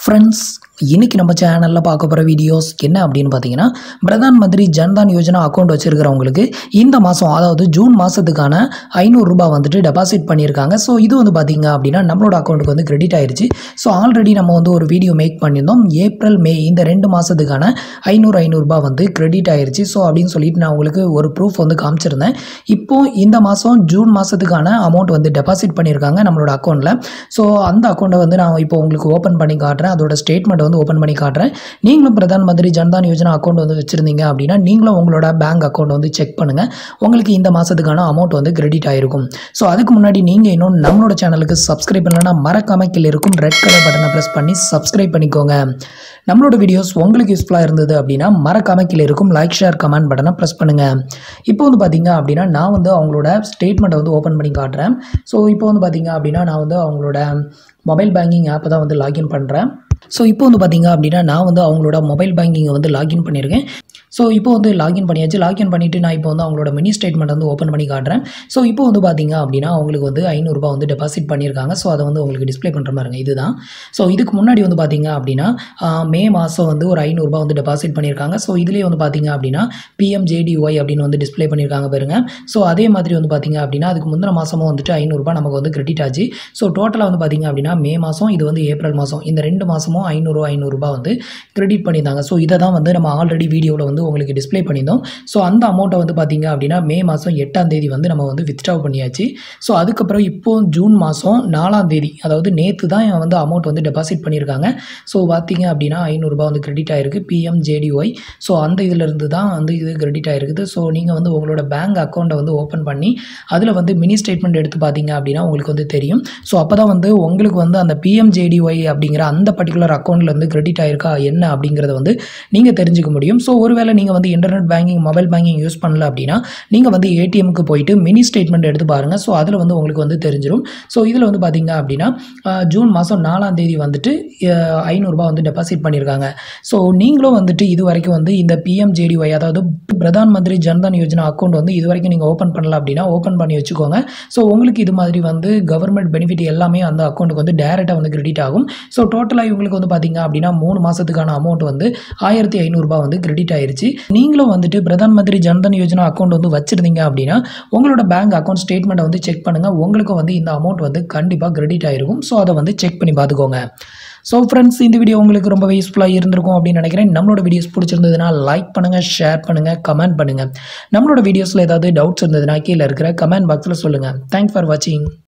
friends இன்னைக்கு நம்ம சேனலில் பார்க்க போகிற வீடியோஸ் என்ன அப்படின்னு பார்த்தீங்கன்னா பிரதான் மந்திரி ஜன்தான் யோஜனா அக்கௌண்ட் வச்சுருக்கிறவங்களுக்கு இந்த மாதம் அதாவது ஜூன் மாதத்துக்கான ஐநூறுரூபா வந்துட்டு டெபாசிட் பண்ணியிருக்காங்க ஸோ இது வந்து பார்த்தீங்க அப்படின்னா நம்மளோட அக்கௌண்ட்டுக்கு வந்து கிரெடிட் ஆயிருச்சு ஸோ ஆல்ரெடி நம்ம வந்து ஒரு வீடியோ மேக் பண்ணியிருந்தோம் ஏப்ரல் மே இந்த ரெண்டு மாதத்துக்கான ஐநூறு ஐநூறுரூபா வந்து கிரெடிட் ஆயிருச்சு ஸோ அப்படின்னு சொல்லிட்டு நான் உங்களுக்கு ஒரு ப்ரூஃப் வந்து காமிச்சிருந்தேன் இப்போ இந்த மாதம் ஜூன் மாதத்துக்கான அமௌண்ட் வந்து டெபாசிட் பண்ணியிருக்காங்க நம்மளோட அக்கௌண்ட்டில் ஸோ அந்த அக்கௌண்ட்டை வந்து நான் இப்போ உங்களுக்கு ஓப்பன் பண்ணி காட்டுறேன் அதோட ஸ்டேட்மெண்ட் வந்து ஓப்பன் பண்ணி காட்டுறேன் நீங்களும் பிரதான் மந்திரி ஜன்தான் யோஜனா அக்கௌண்ட் வந்து வச்சுருந்தீங்க அப்படின்னா நீங்களும் உங்களோட பேங்க் அக்கௌண்ட் வந்து செக் பண்ணுங்கள் உங்களுக்கு இந்த மாதத்துக்கான அமௌண்ட் வந்து கிரெடிட் ஆயிருக்கும் ஸோ அதுக்கு முன்னாடி நீங்கள் இன்னும் நம்மளோட சேனலுக்கு சப்ஸ்கிரைப் பண்ணலன்னா மறக்காம கீழே இருக்கும் ரெட் கலர் பட்டனை ப்ரெஸ் பண்ணி சப்ஸ்கிரைப் பண்ணிக்கோங்க நம்மளோட வீடியோஸ் உங்களுக்கு யூஸ்ஃபுல்லாக இருந்தது அப்படின்னா மறக்காம கீழே இருக்கும் லைக் ஷேர் கமெண்ட் பட்டனை ப்ரெஸ் பண்ணுங்கள் இப்போ வந்து பார்த்தீங்க அப்படின்னா நான் வந்து அவங்களோட ஸ்டேட்மெண்ட்டை வந்து ஓப்பன் பண்ணி காட்டுறேன் ஸோ இப்போ வந்து பார்த்தீங்க அப்படின்னா நான் வந்து அவங்களோட மொபைல் பேங்கிங் ஆப்பை தான் வந்து லாகின் பண்ணுறேன் ஸோ இப்போ வந்து பார்த்தீங்க அப்படின்னா நான் வந்து அவங்களோட மொபைல் பேங்கிங்கை வந்து லாகின் பண்ணியிருக்கேன் ஸோ இப்போ வந்து லாகின் பண்ணியாச்சு லாகின் பண்ணிவிட்டு நான் இப்போ வந்து அவங்களோட மினி ஸ்டேட்மெண்ட் வந்து ஓப்பன் பண்ணி காட்டுறேன் ஸோ இப்போ வந்து பார்த்தீங்க அப்படின்னா அவங்களுக்கு வந்து ஐநூறுரூபா வந்து டெபாசிட் பண்ணியிருக்காங்க ஸோ அதை வந்து உங்களுக்கு டிஸ்ப்ளே பண்ணுற மாதிரிங்க இதுதான் ஸோ இதுக்கு முன்னாடி வந்து பார்த்தீங்க அப்படின்னா ஆஹ், மே மாதம் வந்து ஒரு ஐநூறுரூபா வந்து டெபாசிட் பண்ணியிருக்காங்க ஸோ இதுலேயே வந்து பார்த்தீங்க அப்படின்னா பிஎம்ஜேடிஒய் அப்படின்னு வந்து டிஸ்ப்ளே பண்ணியிருக்காங்க பாருங்க ஸோ அதே மாதிரி வந்து பார்த்தீங்க அப்படின்னா அதுக்கு முந்தின மாதமும் வந்துட்டு ஐநூறுரூபா நமக்கு வந்து கிரெடிட் ஆச்சு ஸோ டோட்டலாக வந்து பார்த்தீங்க அப்படின்னா மே மாதம் இது வந்து ஏப்ரல் மாதம் இந்த ரெண்டு மாதமும் ஐநூறு ஐநூறுரூபா வந்து கிரெடிட் பண்ணியிருந்தாங்க ஸோ இதை தான் வந்து நம்ம ஆல்ரெடி வீடியோவில் வந்து உங்களுக்கு டிஸ்ப்ளே பண்ணியிருந்தோம் ஸோ அந்த அமௌண்ட்டை வந்து பார்த்தீங்க அப்படின்னா மே மாதம் எட்டாம் தேதி வந்து நம்ம வந்து வித்ட்ரா பண்ணியாச்சு ஸோ அதுக்கப்புறம் இப்போ ஜூன் மாதம் நாலாம் தேதி அதாவது நேற்று தான் வந்து அமௌண்ட் வந்து டெபாசிட் பண்ணியிருக்காங்க ஸோ பார்த்தீங்க அப்படின்னா ஐநூறுரூபா வந்து கிரெடிட் ஆயிருக்கு பிஎம்ஜேடிஒய் ஸோ அந்த இதிலிருந்து தான் வந்து இது கிரெடிட் ஆயிருக்குது ஸோ நீங்கள் வந்து உங்களோட பேங்க் அக்கௌண்ட்டை வந்து ஓப்பன் பண்ணி அதில் வந்து மினி ஸ்டேட்மெண்ட் எடுத்து பார்த்தீங்க அப்படின்னா உங்களுக்கு வந்து தெரியும் ஸோ அப்போ தான் வந்து உங்களுக்கு வந்து அந்த பிஎம்ஜேடிஒய் அப்படிங்கிற அந்த பர்டிகுலர் அக்கௌண்ட்டில் வந்து கிரெடிட் ஆயிருக்கா என்ன அப்படிங்கிறத வந்து நீங்கள் தெரிஞ்சுக்க முடியும் ஸோ ஒருவேளை நீங்கள் வந்து internet banking mobile banking use பண்ணல அப்படின்னா நீங்கள் வந்து ஏடிஎம்க்கு போயிட்டு மினி ஸ்டேட்மெண்ட் எடுத்து பாருங்கள் ஸோ அதில் வந்து உங்களுக்கு வந்து தெரிஞ்சிடும் ஸோ இதில் வந்து பார்த்தீங்க அப்படின்னா ஆஹ், ஜூன் மாதம் நாலாம் தேதி வந்துட்டு ஆஹ், ஐநூறுரூபா வந்து டெபாசிட் பண்ணியிருக்காங்க ஸோ நீங்களும் வந்துட்டு இது வரைக்கும் வந்து இந்த பிஎம்ஜேடிஒய் அதாவது பிரதான் மந்திரி ஜன்தன் யோஜனா அக்கௌண்ட் வந்து இது வரைக்கும் நீங்கள் ஓப்பன் பண்ணல அப்படின்னா ஓப்பன் பண்ணி வச்சுக்கோங்க ஸோ உங்களுக்கு இது மாதிரி வந்து கவர்மெண்ட் பெனிஃபிட் எல்லாமே அந்த அக்கௌண்ட்டுக்கு வந்து டேரெக்டாக வந்து கிரெடிட் ஆகும் ஸோ டோட்டலாக இவங்களுக்கு வந்து பார்த்தீங்க அப்படின்னா மூணு மாதத்துக்கான அமௌண்ட் வந்து ஆயிரத்தி ஐநூறுரூபா வந்து கிரெடிட் ஆயிருச்சு நீங்களும் வந்துட்டு பிரதான் மந்திரி ஜன்தன் யோஜனா அக்கௌண்ட் வந்து வச்சிருந்தீங்க அப்படின்னா உங்களோட பேங்க் அக்கௌண்ட் ஸ்டேட்மெண்ட்டை வந்து செக் பண்ணுங்கள் உங்களுக்கு வந்து இந்த அமௌண்ட் வந்து கண்டிப்பாக கிரெடிட் ஆயிருக்கும் ஸோ அதை வந்து செக் பண்ணி பார்த்துக்கோங்க ஸோ ஃப்ரெண்ட்ஸ் இந்த வீடியோ உங்களுக்கு ரொம்ப யூஸ்ஃபுல்லாக இருந்திருக்கும் அப்படின்னு நினைக்கிறேன் நம்மளோட வீடியோஸ் பிடிச்சிருந்ததுன்னா லைக் பண்ணுங்கள் ஷேர் பண்ணுங்கள் கமெண்ட் பண்ணுங்கள் நம்மளோட வீடியோஸில் ஏதாவது டவுட்ஸ் இருந்ததுன்னா கீழே இருக்கிற கமெண்ட் பாக்ஸில் சொல்லுங்கள் தேங்க்ஸ் ஃபார் வாட்சிங்